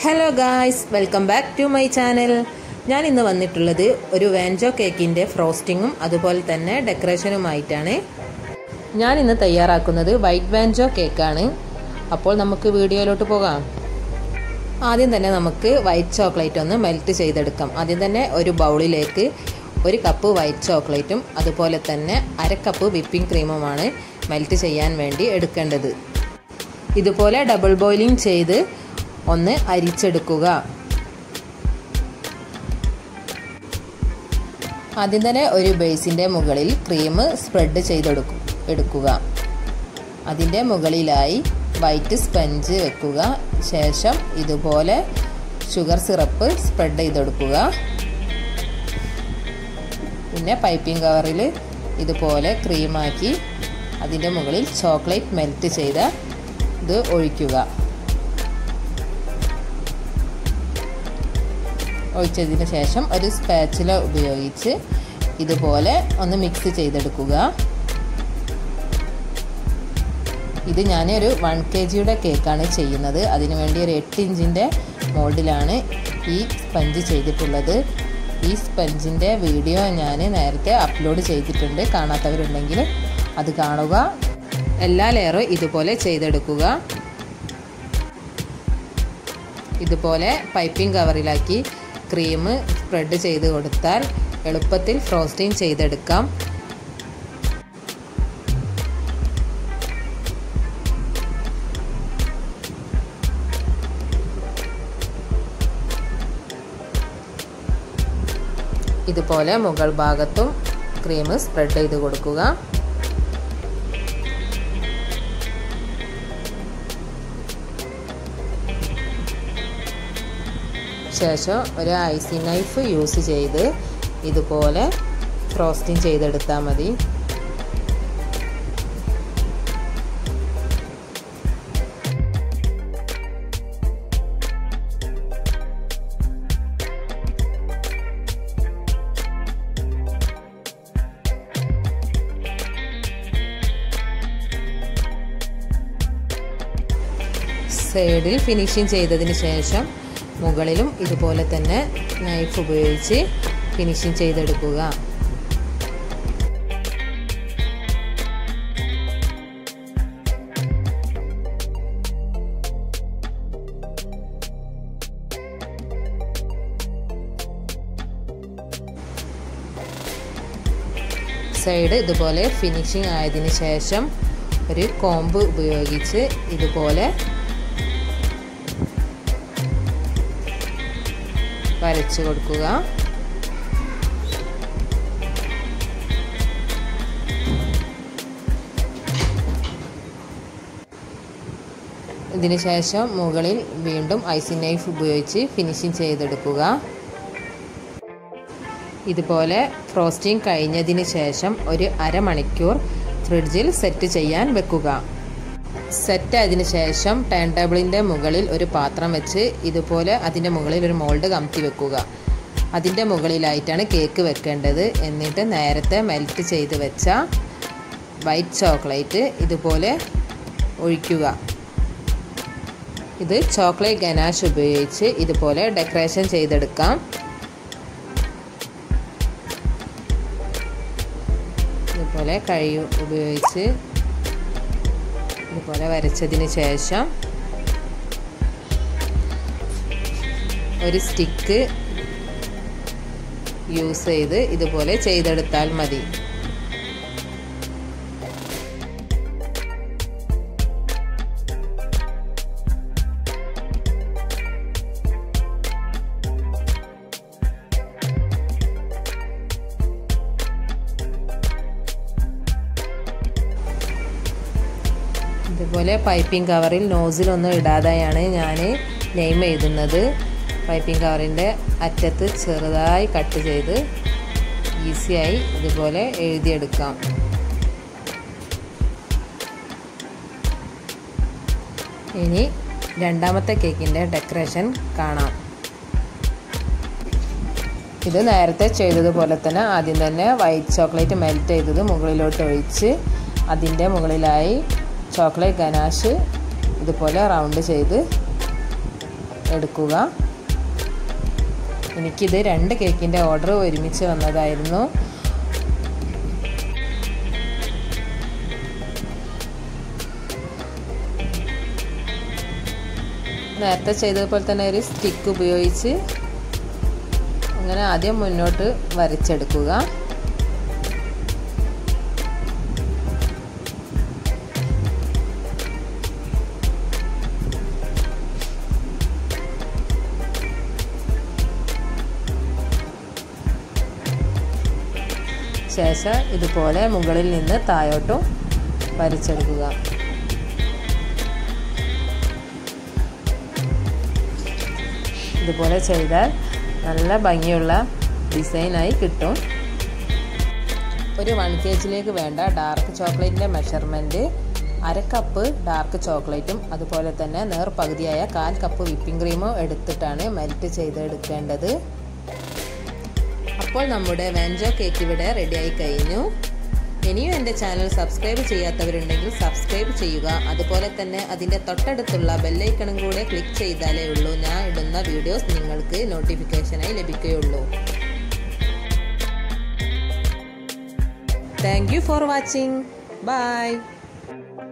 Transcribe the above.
hello guys welcome back to my channel ഞാൻ ഇന്ന് വന്നിട്ടുള്ളത് ഒരു വാൻജോ കേക്കിൻ്റെ ഫ്രോസ്റ്റിങ്ങും അതുപോലെ തന്നെ ഡെക്കറേഷനുമായിട്ടാണ് ഞാൻ ഇന്ന് തയ്യാറാക്കുന്നത് വൈറ്റ് വാൻജോ കേക്കാണ് അപ്പോൾ നമുക്ക് വീഡിയോയിലോട്ട് പോകാം ആദ്യം തന്നെ നമുക്ക് വൈറ്റ് ചോക്ലേറ്റ് ഒന്ന് മെൽറ്റ് ചെയ്തെടുക്കാം ആദ്യം തന്നെ ഒരു ബൗളിലേക്ക് ഒരു കപ്പ് വൈറ്റ് ചോക്ലേറ്റും അതുപോലെ തന്നെ അര കപ്പ് വിപ്പിംഗ് ക്രീമുമാണ് മെൽറ്റ് ചെയ്യാൻ വേണ്ടി എടുക്കേണ്ടത് ഇതുപോലെ ഡബിൾ ബോയിലിംഗ് ചെയ്ത് ഒന്ന് അരിച്ചെടുക്കുക ആദ്യം തന്നെ ഒരു ബേസിൻ്റെ മുകളിൽ ക്രീം സ്പ്രെഡ് ചെയ്തെടുക്കും എടുക്കുക അതിൻ്റെ മുകളിലായി വൈറ്റ് സ്പഞ്ച് വെക്കുക ശേഷം ഇതുപോലെ ഷുഗർ സിറപ്പ് സ്പ്രെഡ് ചെയ്തെടുക്കുക പിന്നെ പൈപ്പിംഗ് കവറിൽ ഇതുപോലെ ക്രീമാക്കി അതിൻ്റെ മുകളിൽ ചോക്ലേറ്റ് മെൽറ്റ് ചെയ്ത ഇത് ഒഴിക്കുക ഒഴിച്ചതിന് ശേഷം ഒരു സ്പാച്ചില ഉപയോഗിച്ച് ഇതുപോലെ ഒന്ന് മിക്സ് ചെയ്തെടുക്കുക ഇത് ഞാൻ ഒരു വൺ കെ ജിയുടെ കേക്കാണ് ചെയ്യുന്നത് അതിനു വേണ്ടി ഒരു എട്ട് ഇഞ്ചിൻ്റെ മോൾഡിലാണ് ഈ സ്പഞ്ച് ചെയ്തിട്ടുള്ളത് ഈ സ്പഞ്ചിൻ്റെ വീഡിയോ ഞാൻ നേരത്തെ അപ്ലോഡ് ചെയ്തിട്ടുണ്ട് കാണാത്തവരുണ്ടെങ്കിൽ അത് കാണുക എല്ലാ ലെയറും ഇതുപോലെ ചെയ്തെടുക്കുക ഇതുപോലെ പൈപ്പിംഗ് കവറിലാക്കി ക്രീം സ്പ്രെഡ് ചെയ്ത് കൊടുത്താൽ എളുപ്പത്തിൽ ഫ്രോസ്റ്റിംഗ് ചെയ്തെടുക്കാം ഇതുപോലെ മുകൾ ഭാഗത്തും ക്രീം സ്പ്രെഡ് ചെയ്ത് കൊടുക്കുക ശേഷം ഒരു ഐസി നൈഫ് യൂസ് ചെയ്ത് ഇതുപോലെ ഫ്രോസ്റ്റിംഗ് ചെയ്തെടുത്താൽ മതി സൈഡിൽ ഫിനിഷിങ് ചെയ്തതിന് ശേഷം മുകളിലും ഇതുപോലെ തന്നെ നൈഫ് ഉപയോഗിച്ച് ഫിനിഷിങ് ചെയ്തെടുക്കുക സൈഡ് ഇതുപോലെ ഫിനിഷിങ് ആയതിനു ശേഷം ഒരു കോമ്പ് ഉപയോഗിച്ച് ഇതുപോലെ വരച്ചു കൊടുക്കുക ഇതിന് ശേഷം മുകളിൽ വീണ്ടും ഐസി നൈഫ് ഉപയോഗിച്ച് ഫിനിഷിംഗ് ചെയ്തെടുക്കുക ഇതുപോലെ ഫ്രോസ്റ്റിംഗ് കഴിഞ്ഞതിന് ശേഷം ഒരു അരമണിക്കൂർ ഫ്രിഡ്ജിൽ സെറ്റ് ചെയ്യാൻ വെക്കുക സെറ്റ് ആയതിനു ശേഷം ടേൺ ടേബിളിൻ്റെ മുകളിൽ ഒരു പാത്രം വെച്ച് ഇതുപോലെ അതിൻ്റെ മുകളിൽ ഒരു മോൾഡ് കമത്തി വെക്കുക അതിൻ്റെ മുകളിലായിട്ടാണ് കേക്ക് വെക്കേണ്ടത് എന്നിട്ട് നേരത്തെ മെൽറ്റ് ചെയ്ത് വെച്ച വൈറ്റ് ചോക്ലേറ്റ് ഇതുപോലെ ഒഴിക്കുക ഇത് ചോക്ലേറ്റ് ഗനാഷ് ഉപയോഗിച്ച് ഇതുപോലെ ഡെക്കറേഷൻ ചെയ്തെടുക്കാം ഇതുപോലെ കഴി ഉപയോഗിച്ച് ഇതുപോലെ വരച്ചതിന് ശേഷം ഒരു സ്റ്റിക്ക് യൂസ് ചെയ്ത് ഇതുപോലെ ചെയ്തെടുത്താൽ മതി ഇതുപോലെ പൈപ്പിംഗ് കവറിൽ നോസിലൊന്നും ഇടാതെയാണ് ഞാൻ നെയിം എഴുതുന്നത് പൈപ്പിംഗ് കവറിൻ്റെ അറ്റത്ത് ചെറുതായി കട്ട് ചെയ്ത് ഈസിയായി ഇതുപോലെ എഴുതിയെടുക്കാം ഇനി രണ്ടാമത്തെ കേക്കിൻ്റെ ഡെക്കറേഷൻ കാണാം ഇത് നേരത്തെ ചെയ്തതുപോലെ തന്നെ ആദ്യം തന്നെ വൈറ്റ് ചോക്ലേറ്റ് മെൽറ്റ് ചെയ്തത് മുകളിലോട്ട് ഒഴിച്ച് അതിൻ്റെ മുകളിലായി ചോക്ലേറ്റ് ഗനാഷ് ഇതുപോലെ റൗണ്ട് ചെയ്ത് എടുക്കുക എനിക്കിത് രണ്ട് കേക്കിൻ്റെ ഓർഡർ ഒരുമിച്ച് വന്നതായിരുന്നു നേരത്തെ ചെയ്തതുപോലെ തന്നെ ഒരു സ്റ്റിക്ക് ഉപയോഗിച്ച് അങ്ങനെ ആദ്യം മുന്നോട്ട് വരച്ചെടുക്കുക ശേഷം ഇതുപോലെ മുകളിൽ നിന്ന് താഴോട്ടും വരച്ചെടുക്കുക ഇതുപോലെ ചെയ്താൽ നല്ല ഭംഗിയുള്ള ഡിസൈനായി കിട്ടും ഒരു വൺ കെ ജിയിലേക്ക് വേണ്ട ഡാർക്ക് ചോക്ലേറ്റിൻ്റെ മെഷർമെൻറ്റ് അര കപ്പ് ഡാർക്ക് ചോക്ലേറ്റും അതുപോലെ തന്നെ നേർ പകുതിയായ കാൽ കപ്പ് വിപ്പിംഗ് ക്രീമും എടുത്തിട്ടാണ് മെൽറ്റ് ചെയ്തെടുക്കേണ്ടത് അപ്പോൾ നമ്മുടെ വാൻജോ കേക്ക് ഇവിടെ റെഡിയായി കഴിഞ്ഞു ഇനിയും എൻ്റെ ചാനൽ സബ്സ്ക്രൈബ് ചെയ്യാത്തവരുണ്ടെങ്കിൽ സബ്സ്ക്രൈബ് ചെയ്യുക അതുപോലെ തന്നെ അതിൻ്റെ തൊട്ടടുത്തുള്ള ബെല്ലൈക്കണും കൂടെ ക്ലിക്ക് ചെയ്താലേ ഉള്ളൂ ഞാൻ ഇടുന്ന വീഡിയോസ് നിങ്ങൾക്ക് നോട്ടിഫിക്കേഷനായി ലഭിക്കുകയുള്ളൂ thank you for watching by